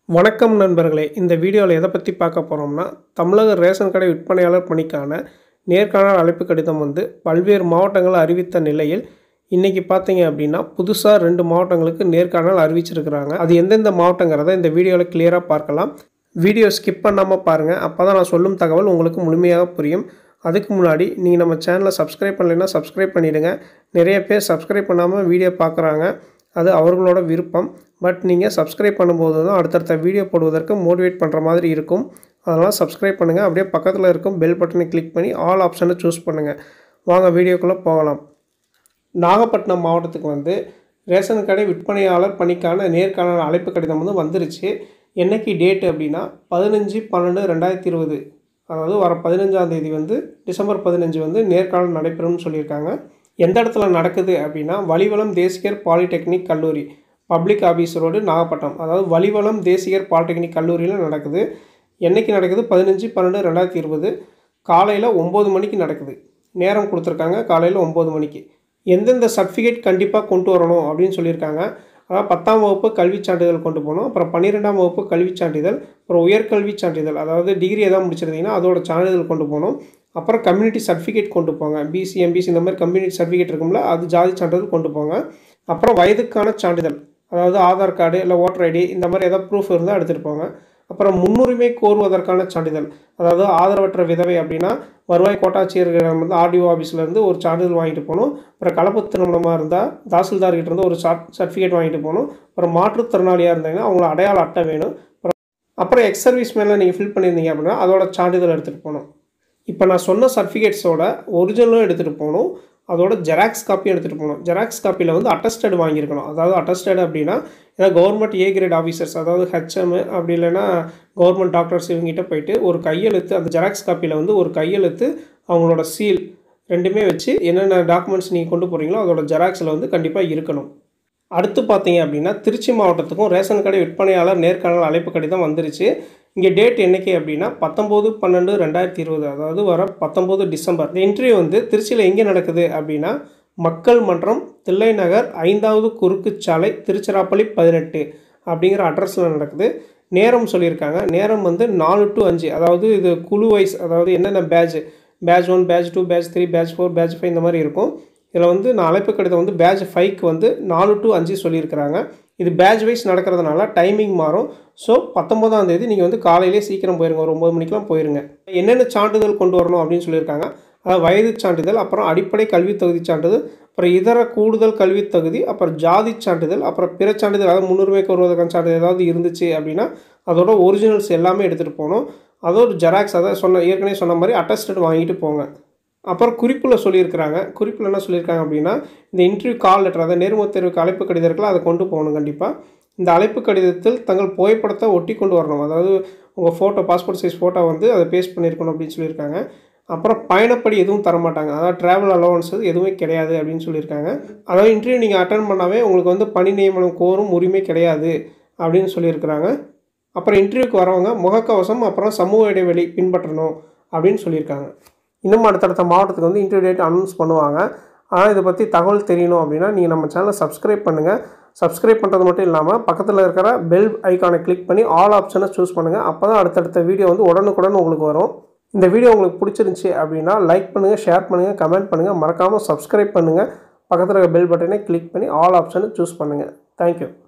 வணக்கம் நண்பர்களே இந்த வீடியோவில் எதை பற்றி பார்க்க போகிறோம்னா தமிழக ரேஷன் கடை விற்பனையாளர் பணிக்கான நேர்காணல் அழைப்பு கடிதம் வந்து பல்வேறு மாவட்டங்கள் அறிவித்த நிலையில் இன்றைக்கி பார்த்தீங்க அப்படின்னா புதுசாக ரெண்டு மாவட்டங்களுக்கு நேர்காணல் அறிவிச்சிருக்கிறாங்க அது எந்தெந்த மாவட்டங்கிறத இந்த வீடியோவில் கிளியராக பார்க்கலாம் வீடியோ ஸ்கிப் பண்ணாமல் பாருங்கள் அப்போ தான் நான் சொல்லும் தகவல் உங்களுக்கு முழுமையாக புரியும் அதுக்கு முன்னாடி நீங்கள் நம்ம சேனலை சப்ஸ்கிரைப் பண்ணலைன்னா சப்ஸ்கிரைப் பண்ணிவிடுங்க நிறைய பேர் சப்ஸ்கிரைப் பண்ணாமல் வீடியோ பார்க்குறாங்க அது அவர்களோட விருப்பம் பட் நீங்கள் சப்ஸ்கிரைப் பண்ணும்போது தான் அடுத்தடுத்த வீடியோ போடுவதற்கு மோட்டிவேட் பண்ணுற மாதிரி இருக்கும் அதனால் சப்ஸ்கிரைப் பண்ணுங்கள் அப்படியே பக்கத்தில் இருக்கும் பெல் பட்டனை கிளிக் பண்ணி ஆல் ஆப்ஷனை சூஸ் பண்ணுங்கள் வாங்க வீடியோக்குள்ளே போகலாம் நாகப்பட்டினம் மாவட்டத்துக்கு வந்து ரேஷன் கடை விற்பனையாளர் பணிக்கான நேர்காணல் அழைப்பு கடிதம் வந்து வந்துருச்சு என்னைக்கு டேட் அப்படின்னா பதினஞ்சு பன்னெண்டு ரெண்டாயிரத்தி இருபது அதாவது வர பதினஞ்சாம் தேதி வந்து டிசம்பர் பதினஞ்சு வந்து நேர்காணல் நடைபெறும்னு சொல்லியிருக்காங்க எந்த இடத்துல நடக்குது அப்படின்னா வலிவலம் தேசியர் பாலிடெக்னிக் கல்லூரி பப்ளிக் ஆஃபீஸ் ரோடு நாகப்பட்டினம் அதாவது வலிவலம் தேசியர் பாலிடெக்னிக் கல்லூரியில் நடக்குது என்னைக்கு நடக்குது பதினஞ்சு பன்னெண்டு ரெண்டாயிரத்தி இருபது காலையில் ஒம்பது மணிக்கு நடக்குது நேரம் கொடுத்துருக்காங்க காலையில் ஒம்பது மணிக்கு எந்தெந்த சர்டிஃபிகேட் கண்டிப்பாக கொண்டு வரணும் அப்படின்னு சொல்லியிருக்காங்க அதாவது பத்தாம் வகுப்பு கல்விச் சான்றிதழ் கொண்டு போகணும் அப்புறம் பன்னிரெண்டாம் வகுப்பு கல்விச் சான்றிதழ் அப்புறம் உயர்கல்விச் சான்றிதழ் அதாவது டிகிரி எதாவது முடிச்சிருந்தீங்கன்னா அதோட சான்றிதழ் கொண்டு போகணும் அப்புறம் கம்யூனிட்டி சர்டிஃபிகேட் கொண்டு போங்க பிசி எம்பிசி இந்த மாதிரி கம்யூனிட்டி சர்டிஃபிகேட் இருக்கும்ல அது ஜாதி சான்றிதழ் கொண்டு போங்க அப்புறம் வயதுக்கான சான்றிதழ் அதாவது ஆதார் கார்டு இல்லை ஓட்டர் ஐடி இந்த மாதிரி ஏதாவது ப்ரூஃப் இருந்தால் எடுத்துகிட்டு போங்க அப்புறம் முன்னுரிமை கோருவதற்கான சான்றிதழ் அதாவது ஆதரவற்ற விதவை அப்படின்னா வருவாய் கோட்டாட்சியர் வந்து ஆர்டிஓ ஆஃபீஸ்லேருந்து ஒரு சான்றிதழ் வாங்கிட்டு போகணும் அப்புறம் கலப்பு திருமணமாக இருந்தால் தாசில்தார்கிட்ட இருந்து ஒரு சர்டிஃபிகேட் வாங்கிட்டு போகணும் அப்புறம் மாற்றுத்திறனாளியாக இருந்தாங்கன்னா அவங்கள அடையாள அட்டை வேணும் அப்புறம் அப்புறம் எக்ஸ் சர்வீஸ் மேலே நீங்கள் ஃபில் பண்ணியிருந்தீங்க அப்படின்னா அதோட சான்றிதழ் எடுத்துகிட்டு போகணும் இப்போ நான் சொன்ன சர்டிஃபிகேட்ஸோட ஒரிஜினலும் எடுத்துகிட்டு போகணும் அதோட ஜெராக்ஸ் காப்பியும் எடுத்துகிட்டு போகணும் ஜெராக்ஸ் காப்பியில் வந்து அட்டஸ்டட் வாங்கியிருக்கணும் அதாவது அட்டஸ்டட் அப்படின்னா ஏன்னா கவர்மெண்ட் ஏ கிரேட் ஆஃபீஸர்ஸ் அதாவது ஹெச்எம் அப்படி இல்லைன்னா கவர்மெண்ட் டாக்டர்ஸ் இவங்ககிட்ட போயிட்டு ஒரு கையெழுத்து அந்த ஜெராக்ஸ் காப்பியில் வந்து ஒரு கையெழுத்து அவங்களோட சீல் ரெண்டுமே வச்சு என்னென்ன டாக்குமெண்ட்ஸ் நீங்கள் கொண்டு போகிறீங்களோ அதோட ஜெராக்ஸில் வந்து கண்டிப்பாக இருக்கணும் அடுத்து பார்த்தீங்க அப்படின்னா திருச்சி மாவட்டத்துக்கும் ரேஷன் கடை விற்பனையாளர் நேர்காணல் அழைப்பு கடிதம் வந்துருச்சு இங்கே டேட் என்னைக்கு அப்படின்னா பத்தொம்போது பன்னெண்டு ரெண்டாயிரத்தி இருபது அதாவது வர பத்தொம்போது டிசம்பர் இந்த இன்டர்வியூ வந்து திருச்சியில் எங்கே நடக்குது அப்படின்னா மக்கள் மன்றம் தில்லை நகர் ஐந்தாவது குறுக்கு சாலை திருச்சிராப்பள்ளி பதினெட்டு அப்படிங்கிற அட்ரஸில் நடக்குது நேரம் சொல்லியிருக்காங்க நேரம் வந்து நாலு டு அஞ்சு அதாவது இது குழு வைஸ் அதாவது என்னென்ன batch batch one batch two batch three batch four batch five இந்த மாதிரி இருக்கும் இதில் வந்து நான் அழைப்பு கடிதம் வந்து பேட்ச் ஃபைவ்க்கு வந்து நாலு டு அஞ்சு சொல்லியிருக்கிறாங்க இது பேட்ச் வைஸ் நடக்கிறதுனால டைமிங் மாறும் ஸோ பத்தொம்போதாம் தேதி நீங்கள் வந்து காலையிலே சீக்கிரம் போயிருங்க ஒரு ஒம்பது மணிக்கெலாம் போயிருங்க என்னென்ன சான்றிதழ் கொண்டு வரணும் அப்படின்னு சொல்லியிருக்காங்க அதாவது வயது சான்றிதழ் அப்புறம் அடிப்படை கல்வி தகுதி சான்றிதழ் அப்புறம் இதர கூடுதல் கல்வி தகுதி அப்புறம் ஜாதி சான்றிதழ் அப்புறம் பிற சான்றிதழ் அதாவது முன்னுரிமை கோருவதற்கான சான்றிதழ் ஏதாவது இருந்துச்சு அப்படின்னா அதோட ஒரிஜினல்ஸ் எல்லாமே எடுத்துகிட்டு போகணும் அதோட ஜெராக்ஸ் அதாவது சொன்ன ஏற்கனவே சொன்ன மாதிரி அட்டஸ்டட் வாங்கிட்டு போங்க அப்புறம் குறிப்பில் சொல்லியிருக்கிறாங்க குறிப்பில் என்ன சொல்லியிருக்காங்க அப்படின்னா இந்த இன்டர்வியூ கால் லெட்டர் அதாவது நேர்முக தேர்வுக்கு அழைப்பு கடிதம் இருக்குல்ல அதை கொண்டு போகணும் கண்டிப்பாக இந்த அழைப்பு கடிதத்தில் தங்கள் புகைப்படத்தை ஒட்டி கொண்டு வரணும் அதாவது உங்கள் ஃபோட்டோ பாஸ்போர்ட் சைஸ் ஃபோட்டோ வந்து அதை பேஸ்ட் பண்ணியிருக்கணும் அப்படின்னு சொல்லியிருக்காங்க அப்புறம் பயணப்படி எதுவும் தரமாட்டாங்க அதாவது ட்ராவல் அலவன்ஸ் எதுவுமே கிடையாது அப்படின்னு சொல்லியிருக்காங்க அதாவது இன்டர்வியூ நீங்கள் அட்டன் பண்ணாவே உங்களுக்கு வந்து பணி நியமனம் கோரும் உரிமை கிடையாது அப்படின்னு சொல்லியிருக்கிறாங்க அப்புறம் இன்டர்வியூக்கு வரவங்க முகக்கவசம் அப்புறம் சமூக இடைவெளி பின்பற்றணும் அப்படின்னு சொல்லியிருக்காங்க இன்னும் அடுத்தடுத்த மாவட்டத்துக்கு வந்து இன்டர்வியூ டேட் அனௌன்ஸ் பண்ணுவாங்க ஆனால் இதை பற்றி தகவல் தெரியணும் அப்படின்னா நீங்கள் நம்ம சேனலை சப்ஸ்கிரைப் பண்ணுங்கள் சப்ஸ்கிரைப் பண்ணுறது மட்டும் இல்லாமல் பக்கத்தில் இருக்கிற பெல் ஐக்கானை கிளிக் பண்ணி ஆல் ஆப்ஷனை சூஸ் பண்ணுங்கள் அப்போ தான் அடுத்தடுத்த வீடியோ வந்து உடனுக்குடன் உங்களுக்கு வரும் இந்த வீடியோ உங்களுக்கு பிடிச்சிருந்துச்சி அப்படின்னா லைக் பண்ணுங்கள் ஷேர் பண்ணுங்கள் கமெண்ட் பண்ணுங்கள் மறக்காமல் சப்ஸ்கிரைப் பண்ணுங்கள் பக்கத்தில் இருக்க பெல் பட்டனை கிளிக் பண்ணி ஆல் ஆப்ஷனை சூஸ் பண்ணுங்கள் தேங்க்யூ